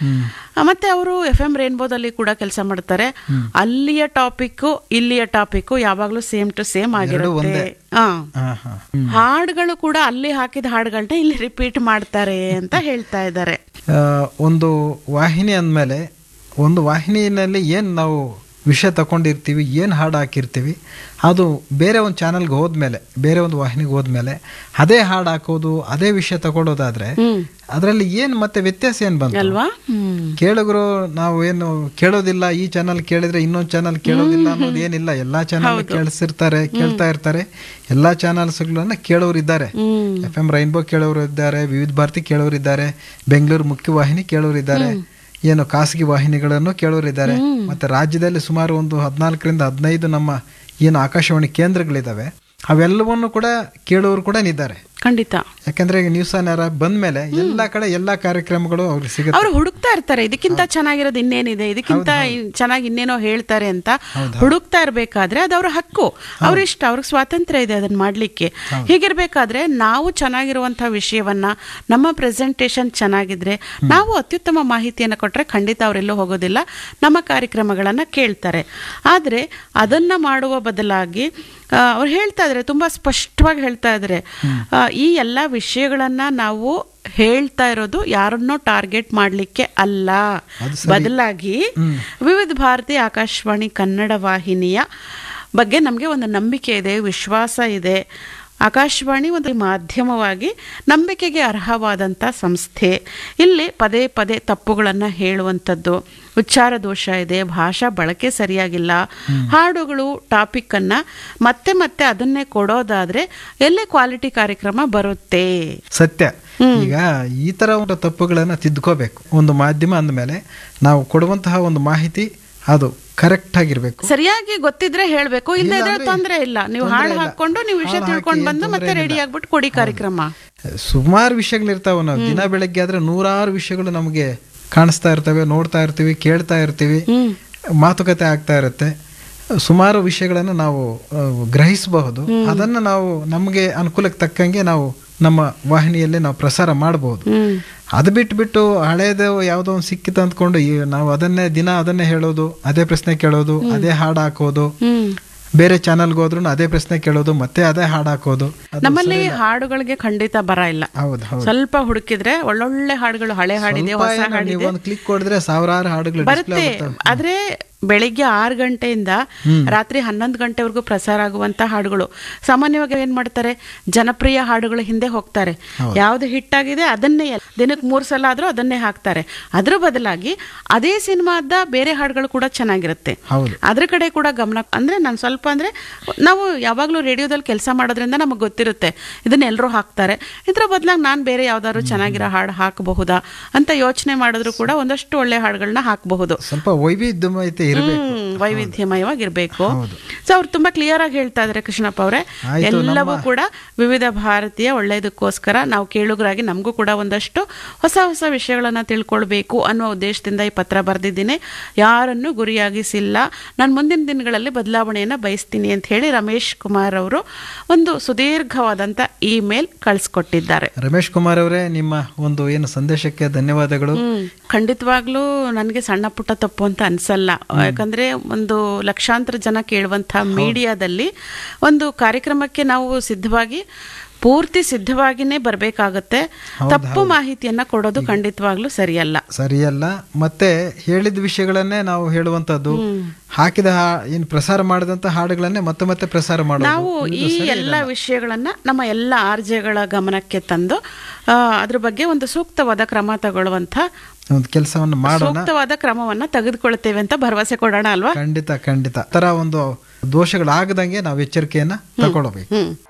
ಆ, ಮತ್ತೆ ಅವರು ಎಫ್ ಎಂ ರೇನ್ಬೋದಲ್ಲಿ ಕೂಡ ಕೆಲಸ ಮಾಡ್ತಾರೆ ಅಲ್ಲಿಯ ಟಾಪಿಕ್ ಇಲ್ಲಿಯ ಟಾಪಿಕ್ ಯಾವಾಗ್ಲೂ ಸೇಮ್ ಟು ಸೇಮ್ ಆಗಿರುತ್ತೆ ಹಾ ಹಾ ಹಾ ಹಾಡುಗಳು ಕೂಡ ಅಲ್ಲಿ ಹಾಕಿದ ಹಾಡುಗಳನ್ನ ಇಲ್ಲಿ ರಿಪೀಟ್ ಮಾಡ್ತಾರೆ ಅಂತ ಹೇಳ್ತಾ ಇದ್ದಾರೆ ಆ, ಒಂದು ವಾಹಿನಿ ಅಂದಮೇಲೆ ಒಂದು ವಾಹಿನಿಯಲ್ಲಿ ಏನು ನಾವು ವಿಷಯ ತಗೊಂಡಿರ್ತೀವಿ ಏನು ಹಾಡು ಹಾಕಿರ್ತೀವಿ ಅದು ಬೇರೆ ಒಂದು ಚಾನಲ್ಗೆ ಹೋದ್ಮೇಲೆ ಬೇರೆ ಒಂದು ವಾಹಿನಿಗೆ ಹೋದ್ಮೇಲೆ ಅದೇ ಹಾಡು ಹಾಕೋದು ಅದೇ ವಿಷಯ ತಗೊಳ್ಳೋದಾದ್ರೆ ಅದರಲ್ಲಿ ಏನು ಮತ್ತೆ ವ್ಯತ್ಯಾಸ ಏನು ಬಂತು ಅಲ್ವಾ ಹ್ಮ್ ಕೇಳುಗರು ನಾವು ಏನು ಕೇಳೋದಿಲ್ಲ ಈ ಚಾನಲ್ ಕೇಳಿದ್ರೆ ಇನ್ನೊಂದು ಚಾನಲ್ ಕೇಳೋದಿಲ್ಲ ಅನ್ನೋದು ಏನಿಲ್ಲ ಎಲ್ಲಾ ಚಾನಲ್ ಕೇಳಿಸಿರ್ತಾರೆ ಕೇಳ್ತಾ ಇರ್ತಾರೆ ಎಲ್ಲಾ ಚಾನಲ್ಸ್ಗಳನ್ನ ಕೇಳೋರು ಇದ್ದಾರೆ ಎಫ್ ಎಂ ರೈನ್ಬೋ ಕೇಳೋರು ಇದ್ದಾರೆ ವಿವಿಧ ಭಾರತಿ ಕೇಳೋರು ಇದ್ದಾರೆ ಬೆಂಗಳೂರು ಮುಖ್ಯವಾಹಿನಿ ಕೇಳೋರು ಇದ್ದಾರೆ ಏನು ಖಾಸಗಿ ವಾಹಿನಿಗಳನ್ನು ಕೇಳೋರು ಇದ್ದಾರೆ ಮತ್ತೆ ರಾಜ್ಯದಲ್ಲಿ ಸುಮಾರು ಒಂದು ಹದಿನಾಲ್ಕರಿಂದ ಹದಿನೈದು ನಮ್ಮ ಏನು ಆಕಾಶವಾಣಿ ಕೇಂದ್ರಗಳಿದಾವೆ ಅವೆಲ್ಲವನ್ನು ಕೂಡ ಕೇಳೋರು ಕೂಡ ಇದ್ದಾರೆ ಖಂಡಿತ ಯಾಕಂದ್ರೆ ಈಗ ನ್ಯೂಸ್ ಆನ್ ಏರ್ ಬಂದ್ಮೇಲೆ ಎಲ್ಲಾ ಕಡೆ ಎಲ್ಲಾ ಕಾರ್ಯಕ್ರಮಗಳು ಅವ್ರಿಗೆ ಸಿಗುತ್ತೆ ಅವರು ಹುಡುಕ್ತಾ ಇರ್ತಾರೆ ಇದಕ್ಕಿಂತ ಚೆನ್ನಾಗಿರೋದು ಇನ್ನೇನಿದೆ ಇದಕ್ಕಿಂತ ಇನ್- ಚೆನ್ನಾಗಿ ಇನ್ನೇನೋ ಹೇಳ್ತಾರೆ ಅಂತ ಹುಡುಕ್ತಾ ಇರ್ಬೇಕಾದ್ರೆ ಅದು ಅವ್ರ ಹಕ್ಕು ಅವ್ರ ಇಷ್ಟ ಅವ್ರಿಗೆ ಸ್ವಾತಂತ್ರ್ಯ ಇದೆ ಅದನ್ನ ಮಾಡ್ಲಿಕ್ಕೆ ಹೀಗಿರ್ಬೇಕಾದ್ರೆ ನಾವು ಚೆನ್ನಾಗಿರುವಂತಹ ವಿಷಯವನ್ನ ನಮ್ಮ ಪ್ರೆಸೆಂಟೇಶನ್ ಚೆನ್ನಾಗಿದ್ರೆ ನಾವು ಅತ್ಯುತ್ತಮ ಮಾಹಿತಿಯನ್ನು ಕೊಟ್ರೆ ಖಂಡಿತ ಅವರೆಲ್ಲೂ ಹೋಗೋದಿಲ್ಲ ನಮ್ಮ ಕಾರ್ಯಕ್ರಮಗಳನ್ನ ಕೇಳ್ತಾರೆ ಆದ್ರೆ ಅದನ್ನ ಮಾಡುವ ಬದಲಾಗಿ ಆ, ಅವ್ರು ಹೇಳ್ತಾ ಇದ್ದಾರೆ ತುಂಬಾ ಸ್ಪಷ್ಟವಾಗಿ ಹೇಳ್ತಾ ಇದ್ದಾರೆ ಆ, ಈ ಎಲ್ಲ ವಿಷಯಗಳನ್ನ ನಾವು ಹೇಳ್ತಾ ಇರೋದು ಯಾರನ್ನೋ ಟಾರ್ಗೆಟ್ ಮಾಡಲಿಕ್ಕೆ ಅಲ್ಲ ಬದಲಾಗಿ ವಿವಿಧ ಭಾರತಿ ಆಕಾಶವಾಣಿ ಕನ್ನಡ ವಾಹಿನಿಯ ಬಗ್ಗೆ ನಮಗೆ ಒಂದು ನಂಬಿಕೆ ಇದೆ ವಿಶ್ವಾಸ ಇದೆ ಆಕಾಶವಾಣಿ ಒಂದು ಮಾಧ್ಯಮವಾಗಿ ನಂಬಿಕೆಗೆ ಅರ್ಹವಾದಂಥ ಸಂಸ್ಥೆ ಇಲ್ಲಿ ಪದೇ ಪದೇ ತಪ್ಪುಗಳನ್ನು ಹೇಳುವಂಥದ್ದು ಉಚ್ಚಾರ ದೋಷ ಇದೆ ಭಾಷಾ ಬಳಕೆ ಸರಿಯಾಗಿಲ್ಲ ಹಾಡುಗಳು ಟಾಪಿಕ್ಕನ್ನು ಮತ್ತೆ ಮತ್ತೆ ಅದನ್ನೇ ಕೊಡೋದಾದ್ರೆ ಎಲ್ಲೇ ಕ್ವಾಲಿಟಿ ಕಾರ್ಯಕ್ರಮ ಬರುತ್ತೆ ಸತ್ಯ ಈಗ ಈ ತರ ಒಂದು ತಪ್ಪುಗಳನ್ನ ತಿದ್ಕೋಬೇಕು ಒಂದು ಮಾಧ್ಯಮ ಅಂದಮೇಲೆ ನಾವು ಕೊಡುವಂತಹ ಒಂದು ಮಾಹಿತಿ ಅದು ಕರೆಕ್ಟ್ ಆಗಿರ್ಬೇಕು ಸರಿಯಾಗಿ ಗೊತ್ತಿದ್ರೆ ಹೇಳ್ಬೇಕು ಇಲ್ಲದೆ ಇದ್ರೆ ತೊಂದರೆ ಇಲ್ಲ ನೀವು ಹಾಡು ಹಾಕೊಂಡು ನೀವು ವಿಷಯ ತಿಳ್ಕೊಂಡು ಬಂದು ಮತ್ತೆ ರೆಡಿ ಆಗ್ಬಿಟ್ಟು ಕೊಡಿ ಕಾರ್ಯಕ್ರಮ ಸುಮಾರು ವಿಷಯಗಳಿರ್ತಾವ ನಾವು ದಿನ ಬೆಳಗ್ಗೆ ಆದ್ರೆ ನೂರಾರು ವಿಷಯಗಳು ನಮಗೆ ಕಾಣಿಸ್ತಾ ಇರ್ತವೆ ನೋಡ್ತಾ ಇರ್ತೀವಿ ಕೇಳ್ತಾ ಇರ್ತೀವಿ ಮಾತುಕತೆ ಆಗ್ತಾ ಇರುತ್ತೆ ಸುಮಾರು ವಿಷಯಗಳನ್ನು ನಾವು ಆ, ಗ್ರಹಿಸಬಹುದು ಅದನ್ನ ನಾವು ನಮಗೆ ಅನುಕೂಲಕ್ಕೆ ತಕ್ಕಂಗೆ ನಾವು ನಮ್ಮ ವಾಹಿನಿಯಲ್ಲಿ ನಾವು ಪ್ರಸಾರ ಮಾಡಬಹುದು ಅದು ಬಿಟ್ಟು ಬಿಟ್ಟು ಹಳೇದು ಯಾವುದೋ ಒಂದು ಸಿಕ್ಕಿತು ಅಂದ್ಕೊಂಡು ಈ ನಾವು ಅದನ್ನೇ ದಿನ ಅದನ್ನೇ ಹೇಳೋದು ಅದೇ ಪ್ರಶ್ನೆ ಕೇಳೋದು ಅದೇ ಹಾಡು ಹಾಕೋದು ಬೇರೆ ಚಾನಲ್ಗೆ ಹೋದ್ರು ಅದೇ ಪ್ರಶ್ನೆ ಕೇಳೋದು ಮತ್ತೆ ಅದೇ ಹಾಡು ಹಾಕೋದು ಅದು ನಮ್ಮಲ್ಲಿ ಹಾಡುಗಳಿಗೆ ಖಂಡಿತ ಬರ ಇಲ್ಲ ಹೌದು ಹೌದು ಸ್ವಲ್ಪ ಹುಡುಕಿದ್ರೆ ಒಳ್ಳೊಳ್ಳೆ ಹಾಡುಗಳು ಹಳೆ ಹಾಡಿದೆ ಹೊಸ ಸ್ವಲ್ಪ ಏನೋ ಹಾಡಿದೆ ನೀವು ಒಂದು ಕ್ಲಿಕ್ ಕೊಡಿದ್ರೆ ಸಾವಿರಾರು ಹಾಡುಗಳು ಬರುತ್ತೆ ಆದ್ರೆ ಬೆಳಿಗ್ಗೆ ಆರು ಗಂಟೆಯಿಂದ ರಾತ್ರಿ ಹನ್ನೊಂದು ಗಂಟೆವರೆಗೂ ಪ್ರಸಾರ ಆಗುವಂತ ಹಾಡುಗಳು ಸಾಮಾನ್ಯವಾಗಿ ಏನ್ ಮಾಡ್ತಾರೆ ಜನಪ್ರಿಯ ಹಾಡುಗಳ ಹಿಂದೆ ಹೋಗ್ತಾರೆ ಯಾವ್ದು ಹಿಟ್ ಆಗಿದೆ ಅದನ್ನೇ ಎಲ್- ದಿನಕ್ಕೆ ಮೂರ್ ಸಲ ಆದ್ರೂ ಅದನ್ನೇ ಹಾಕ್ತಾರೆ ಅದ್ರ ಬದಲಾಗಿ ಅದೇ ಸಿನಿಮಾದ ಬೇರೆ ಹಾಡುಗಳು ಕೂಡ ಚೆನ್ನಾಗಿರುತ್ತೆ ಹೌದು ಅದ್ರ ಕಡೆ ಕೂಡ ಗಮನ ಅಂದ್ರೆ ನಾನು ಸ್ವಲ್ಪ ಅಂದ್ರೆ ನಾವು ಯಾವಾಗಲೂ ರೇಡಿಯೋದಲ್ಲಿ ಕೆಲಸ ಮಾಡೋದ್ರಿಂದ ನಮಗೆ ಗೊತ್ತಿರುತ್ತೆ ಇದನ್ನ ಎಲ್ಲರೂ ಹಾಕ್ತಾರೆ ಇದ್ರ ಬದಲಾಗಿ ನಾನು ಬೇರೆ ಯಾವ್ದಾದ್ರು ಚೆನ್ನಾಗಿರೋ ಹಾಡು ಹಾಕಬಹುದಾ ಅಂತ ಯೋಚನೆ ಮಾಡಿದ್ರು ಕೂಡ ಒಂದಷ್ಟು ಒಳ್ಳೆ ಹಾಡುಗಳನ್ನ ಹಾಕಬಹುದು ಸ್ವಲ್ಪ ವೈವಿಧ್ಯಮಯತೆ ಇರಬೇಕು ಹ್ಮ್ ವೈವಿಧ್ಯಮಯವಾಗಿರ್ಬೇಕು ಸೊ ಅವ್ರು ತುಂಬಾ ಕ್ಲಿಯರ್ ಆಗಿ ಹೇಳ್ತಾ ಇದಾರೆ ಕೃಷ್ಣಪ್ಪ ಅವರೇ ಎಲ್ಲವೂ ಕೂಡ ವಿವಿಧ ಭಾರತೀಯ ಒಳ್ಳೆಯದಕ್ಕೋಸ್ಕರ ನಾವು ಕೇಳುಗರಾಗಿ ನಮಗೂ ಕೂಡ ಒಂದಷ್ಟು ಹೊಸ ಹೊಸ ವಿಷಯಗಳನ್ನ ತಿಳ್ಕೊಳ್ಬೇಕು ಅನ್ನೋ ಉದ್ದೇಶದಿಂದ ಈ ಪತ್ರ ಬರೆದಿದ್ದೀನಿ ಯಾರನ್ನು ಗುರಿಯಾಗಿಸಿಲ್ಲ ನಾನು ಮುಂದಿನ ದಿನಗಳಲ್ಲಿ ಬದಲಾವಣೆಯನ್ನ ಬಯಸ್ತೀನಿ ಅಂತ ಹೇಳಿ ರಮೇಶ್ ಕುಮಾರ್ ಅವರು ಒಂದು ಸುದೀರ್ಘವಾದಂತ ಇಮೇಲ್ ಕಳಿಸ್ಕೊಟ್ಟಿದ್ದಾರೆ ರಮೇಶ್ ಕುಮಾರ್ ಅವರೇ ನಿಮ್ಮ ಒಂದು ಏನು ಸಂದೇಶಕ್ಕೆ ಧನ್ಯವಾದಗಳು ಹ್ಮ್ ಖಂಡಿತವಾಗ್ಲೂ ನನಗೆ ಸಣ್ಣ ಪುಟ್ಟ ತಪ್ಪು ಅಂತ ಅನ್ಸಲ್ಲ ಯಾಕಂದ್ರೆ ಒಂದು ಲಕ್ಷಾಂತರ ಜನ ಕೇಳುವಂತಹ ಮೀಡಿಯಾದಲ್ಲಿ ಒಂದು ಕಾರ್ಯಕ್ರಮಕ್ಕೆ ನಾವು ಸಿದ್ಧವಾಗಿ ಪೂರ್ತಿ ಸಿದ್ಧವಾಗಿನೇ ಬರಬೇಕಾಗತ್ತೆ ತಪ್ಪು ಮಾಹಿತಿಯನ್ನ ಕೊಡೋದು ಖಂಡಿತವಾಗ್ಲೂ ಸರಿಯಲ್ಲ ಸರಿಯಲ್ಲ ಮತ್ತೆ ಹೇಳಿದ ವಿಷಯಗಳನ್ನೇ ನಾವು ಹೇಳುವಂತದ್ದು ಹಾಕಿದ ಹಾ- ಏನು ಪ್ರಸಾರ ಮಾಡಿದಂತ ಹಾಡುಗಳನ್ನೇ ಮತ್ತೆ ಮತ್ತೆ ಪ್ರಸಾರ ಮಾಡೋದು ನಾವು ಈ ಎಲ್ಲ ವಿಷಯಗಳನ್ನ ನಮ್ಮ ಎಲ್ಲ ಆರ್ಜೆಗಳ ಗಮನಕ್ಕೆ ತಂದು ಆ, ಅದ್ರ ಬಗ್ಗೆ ಒಂದು ಸೂಕ್ತವಾದ ಕ್ರಮ ತಗೊಳ್ಳುವಂತ ಒಂದು ಕೆಲಸವನ್ನು ಮಾಡೋಣ ಸೂಕ್ತವಾದ ಕ್ರಮವನ್ನ ತೆಗೆದುಕೊಳ್ತೇವೆ ಅಂತ ಭರವಸೆ ಕೊಡೋಣ ಅಲ್ವಾ ಖಂಡಿತ ಖಂಡಿತ ತರ ಒಂದು ದೋಷಗಳಾಗದಂಗೆ ನಾವು ಎಚ್ಚರಿಕೆಯನ್ನ ತಗೊಳ್ಬೇಕು ಹ್ಮ್